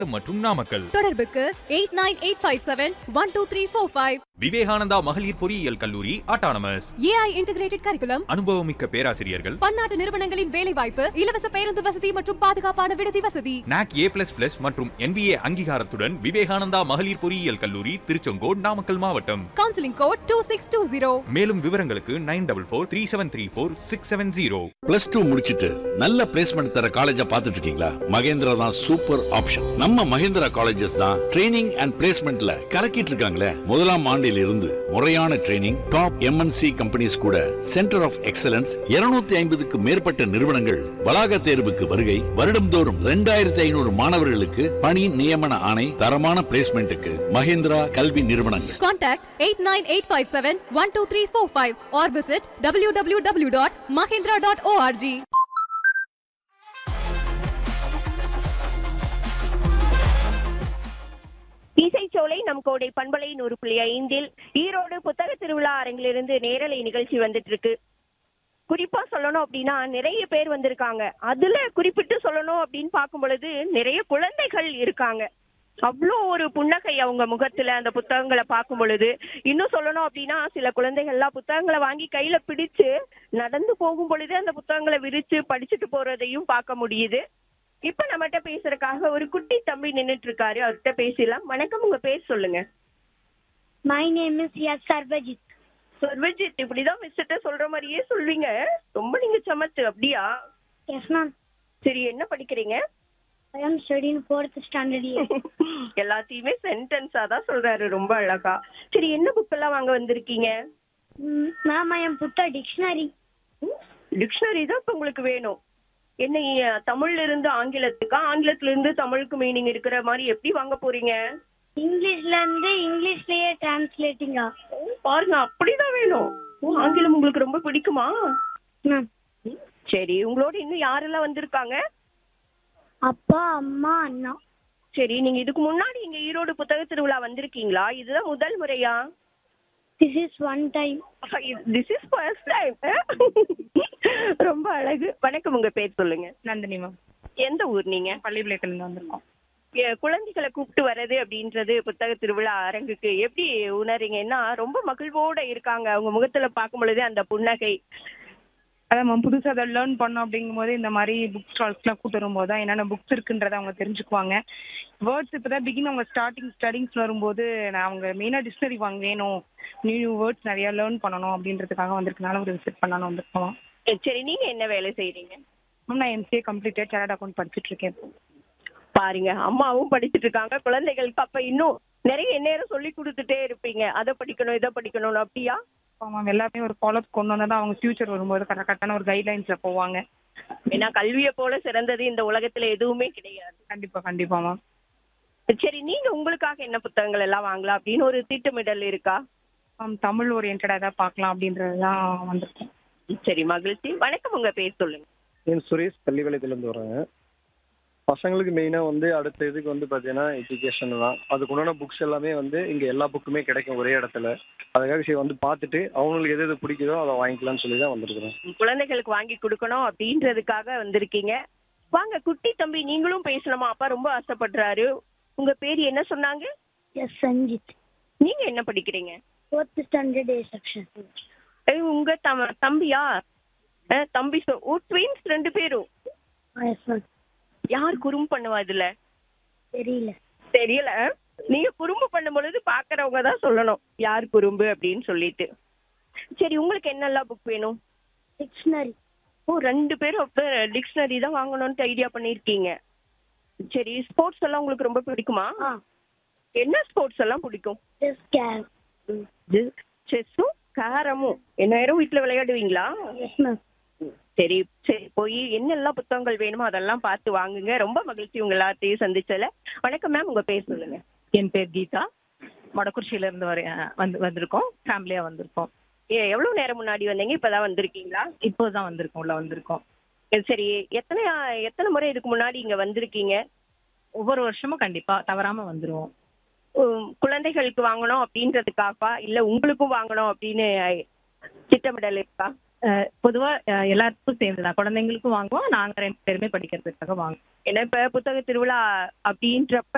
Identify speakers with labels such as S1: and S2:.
S1: மற்றும் நாமக்கல்
S2: தொடர்புக்கு eight nine eight five seven one two three four five
S1: Vivekananda மகளிர் பொறியியல் கல்லூரி ஆட்டானமஸ்
S2: ஏஐ இன்டிகிரேட்டட் கரிக்குலம்
S1: அனுபவமிக்க பேராசிரியர்கள்
S2: பன்னாட்டு நிறுவனங்களின் வேலைவாய்ப்பு இலவச பேருந்து வசதி மற்றும் பாதுகாப்பான விடுதி வசதி
S1: நாக் ஏ பிளஸ் பிளஸ் மற்றும் என்பிஏ அங்கீகாரத்துடன் விவேகானந்தா மகளிர் பொறியியல் கல்லூரி திருச்செங்கோடு நாமக்கல் மாவட்டம்
S2: counselling code two six two zero
S1: மேலும் விவரங்களுக்கு nine double four three seven three four six seven zero
S3: plus two முடிச்சிட்டு நல்ல பிளேஸ்மெண்ட் தர காலேஜா பார்த்துட்டு இருக்கீங்களா மகேந்திரா தான் சூப்பர் ஆப்ஷன் நம்ம மகேந்திரா காலேஜஸ் தான் ட்ரைனிங் அண்ட் பிளேஸ்மெண்ட்ல கலக்கிட்டு இருக்காங்களே முதலாம் ஆண்டில் இருந்து முறையான ட்ரைனிங் டாப் எம்என்சி கம்பெனிஸ் கூட சென்டர் ஆஃப் எக்ஸலன்ஸ் 250 ஐம்பதுக்கு மேற்பட்ட நிறுவனங்கள் வளாக தேர்வுக்கு வருகை வருடம்தோறும் ரெண்டாயிரத்தி ஐநூறு மாணவர்களுக்கு பணி நியமன ஆணை தரமான பிளேஸ்மெண்ட்டுக்கு மகேந்திரா கல்வி நிறுவனங்கள்
S2: contact eight nine eight five seven one two three four five or visit W W W dot Mahendra dot ORG
S4: இசைச்சோலை நம் கோடை பண்பலை நூறு புள்ளி ஐந்தில் ஈரோடு புத்தக திருவிழா அரங்கிலிருந்து நேரலை நிகழ்ச்சி வந்துட்டு இருக்கு குறிப்பா சொல்லணும் அப்படின்னா நிறைய பேர் வந்திருக்காங்க அதுல குறிப்பிட்டு சொல்லணும் அப்படின்னு பார்க்கும் பொழுது நிறைய குழந்தைகள் இருக்காங்க அவ்வளோ ஒரு புன்னகை அவங்க முகத்துல அந்த புத்தகங்களை பார்க்கும் பொழுது இன்னும் சொல்லணும் அப்படின்னா சில குழந்தைகள்லாம் புத்தகங்களை வாங்கி கையில பிடிச்சு நடந்து போகும் பொழுது அந்த புத்தகங்களை விரிச்சு படிச்சுட்டு போறதையும் பார்க்க முடியுது இப்ப நம்மகிட்ட பேசுறதுக்காக ஒரு குட்டி தம்பி நின்னுட்டு இருக்காரு அவர்கிட்ட பேசலாம் வணக்கம் உங்க பேர் சொல்லுங்க
S5: My name is Yas Sarvajit.
S4: Sarvajit இப்படிதான் மிஸ்கிட்ட சொல்ற மாதிரியே சொல்வீங்க ரொம்ப நீங்க சமத்து அப்படியா
S5: Yes, ma'am.
S4: சரி என்ன படிக்கிறீங்க
S5: I am studying fourth standard year.
S4: எல்லாத்தையுமே சென்டென்ஸா தான் சொல்றாரு ரொம்ப அழகா சரி என்ன புக் எல்லாம் வாங்க வந்திருக்கீங்க
S5: Mm, ma'am, I am put a dictionary.
S4: Dictionary தான் இப்ப உங்களுக்கு வேணும் என்ன இ- தமிழ்ல இருந்து ஆங்கிலத்துக்கா ஆங்கிலத்துல இருந்து தமிழுக்கு மீனிங் இருக்கிற மாதிரி எப்படி வாங்க போறீங்க
S5: இங்கிலீஷ்ல இருந்து இங்கிலீஷ்லயே டிரான்ஸ்லேட்டிங்கா
S4: பாருங்க அப்படிதான் வேணும் ஓ, ஆங்கிலம் உங்களுக்கு ரொம்ப பிடிக்குமா
S5: மேம்
S4: சரி உங்களோட இன்னும் யாரெல்லாம் வந்திருக்காங்க
S5: அப்பா அம்மா அண்ணா
S4: சரி நீங்க இதுக்கு முன்னாடி இங்க ஈரோடு புத்தக திருவிழா வந்திருக்கீங்களா இதுதான் முதல் முறையா
S5: this is one time
S4: this is first time ரொம்ப அழகு வணக்கம் உங்க பேர் சொல்லுங்க
S6: நந்தினி மேம்
S4: எந்த ஊர் நீங்க
S6: பள்ளிப்பாளையத்துல இருந்து வந்திருக்கோம்
S4: எ- குழந்தைகளை கூப்பிட்டு வர்றது அப்படின்றது புத்தக திருவிழா அரங்குக்கு எப்படி உணர்றீங்கன்னா ரொம்ப மகிழ்வோட இருக்காங்க அவங்க முகத்துல பார்க்கும் பொழுதே அந்த புன்னகை
S6: அதான் மேம் புதுசாக அதை லேர்ன் பண்ணோம் அப்படிங்கும்போது இந்த மாதிரி புக் ஸ்டால்ஸ்லாம் கூட்டு வரும்போது தான் என்னென்ன புக்ஸ் இருக்குன்றதை அவங்க தெரிஞ்சுக்குவாங்க வேர்ட்ஸ் இப்போ தான் பிகின் அவங்க ஸ்டார்டிங் ஸ்டடிங்ஸ் வரும்போது நான் அவங்க மெயினாக டிக்ஷனரி வாங்க வேணும் நியூ நியூ வேர்ட்ஸ் நிறையா லேர்ன் பண்ணணும் அப்படின்றதுக்காக வந்திருக்கனால ஒரு விசிட் பண்ணலாம்னு வந்திருக்கோம்
S4: எ, சரி நீங்க என்ன வேலை செய்றீங்க
S6: மேம் நான் எம்சிஏ கம்ப்ளீட்டட் சார்ட் அக்கௌண்ட் படிச்சுட்டு இருக்கேன்
S4: பாருங்க அம்மாவும் படிச்சிட்டு இருக்காங்க குழந்தைகளுக்கு அப்ப இன்னும் நிறைய நேரம் சொல்லி கொடுத்துட்டே இருப்பீங்க அதை படிக்கணும் இதை படிக்கணும்னு அப்படியா
S6: மேம் எல்லாமே ஒரு ஃபாலோ கொண்டு வந்தால் தான் அவங்க ஃபியூச்சர் வரும்போது கரெக்ட் கரெக்டான ஒரு கைட்லைன்ஸில் போவாங்க
S4: ஏன்னா கல்வியை போல சிறந்தது இந்த உலகத்துல எதுவுமே கிடையாது
S6: கண்டிப்பாக கண்டிப்பாக மேம்
S4: சரி நீங்க உங்களுக்காக என்ன புத்தகங்கள் எல்லாம் வாங்கலாம் அப்படின்னு ஒரு திட்டமிடல் இருக்கா
S6: மேம் தமிழ் ஓரியன்டாக எதாவது பார்க்கலாம் அப்படின்றது தான் வந்திருக்கோம்
S4: சரி மகிழ்ச்சி வணக்கம் உங்க பேர் சொல்லுங்க
S7: என் சுரேஷ் பள்ளிப்பாளையத்துலேருந்து வரேங்க பசங்களுக்கு மெயினாக வந்து அடுத்த இதுக்கு வந்து பார்த்தீங்கன்னா எஜுகேஷன் தான் அதுக்கு உண்டான புக்ஸ் எல்லாமே வந்து இங்கே எல்லா புக்குமே கிடைக்கும் ஒரே இடத்துல அதுக்காக சரி வந்து பார்த்துட்டு அவங்களுக்கு எது எது பிடிக்குதோ அதை வாங்கிக்கலாம்னு சொல்லி தான் வந்திருக்கிறேன்
S4: குழந்தைகளுக்கு வாங்கி கொடுக்கணும் அப்படின்றதுக்காக வந்திருக்கீங்க வாங்க குட்டி தம்பி நீங்களும் பேசணுமா அப்பா ரொம்ப ஆசைப்படுறாரு உங்க பேர் என்ன சொன்னாங்க
S5: எஸ் சஞ்சித்
S4: நீங்க என்ன படிக்கிறீங்க
S5: ஃபோர்த் ஸ்டாண்டர்ட் ஏ செக்ஷன்
S4: ஏய், உங்க தம்- தம்பியா அஹ், தம்பி சொ- ஓ ட்வின்ஸ் ரெண்டு பேரும்
S5: எஸ் மேம்
S4: யார் குறும்பு பண்ணுவா இதுல
S5: தெரியல
S4: தெரியல நீங்க குறும்பு பண்ணும் பொழுது பாக்குறவங்க தான் சொல்லணும் யார் குறும்பு அப்படின்னு சொல்லிட்டு சரி உங்களுக்கு என்னெல்லாம் புக் வேணும்
S5: டிக்ஷனரி
S4: ஓ ரெண்டு பேரும் அப்ப டிக்ஷனரி தான் வாங்கணும்னு ஐடியா பண்ணிருக்கீங்க சரி ஸ்போர்ட்ஸ் எல்லாம் உங்களுக்கு ரொம்ப பிடிக்குமா
S5: ஆ
S4: என்ன ஸ்போர்ட்ஸ் எல்லாம் பிடிக்கும்
S5: எஸ் கேர்
S4: செஸ்ஸும் கேரமும் எந்நேரம் வீட்டுல விளையாடுவீங்களா
S5: எஸ் மேம்
S4: சரி சரி போய் என்னெல்லாம் புத்தகங்கள் வேணுமோ அதெல்லாம் பார்த்து வாங்குங்க ரொம்ப மகிழ்ச்சி உங்க எல்லாத்தையும் சந்திச்சல வணக்கம் மேம் உங்க பேர் சொல்லுங்க
S8: என் பேர் கீதா மடக்குறிச்சியில இருந்து வர வந்து வந்திருக்கோம் ஃபேமிலியா வந்திருக்கோம்
S4: ஏ எவ்வளவு நேரம் முன்னாடி வந்தீங்க இப்பதான் வந்திருக்கீங்களா
S8: இப்போதான் வந்திருக்கோம் உள்ள வந்திருக்கோம்
S4: சரி எத்தனை எத்தனை முறை இதுக்கு முன்னாடி இங்க வந்திருக்கீங்க
S8: ஒவ்வொரு வருஷமும் கண்டிப்பா தவறாம வந்துருவோம்
S4: உம், குழந்தைகளுக்கு வாங்கணும் அப்படின்றதுக்காகவா இல்ல உங்களுக்கும் வாங்கணும் அப்படின்னு திட்டமிடல் இருக்கா
S8: அஹ் பொதுவா அஹ் எல்லாருக்கும் சேர்ந்து தான் குழந்தைங்களுக்கும் வாங்குவோம் நாங்க ரெண்டு பேருமே படிக்கிறதுக்காக வாங்குவோம்
S4: ஏன்னா இப்ப புத்தக திருவிழா அப்படின்றப்ப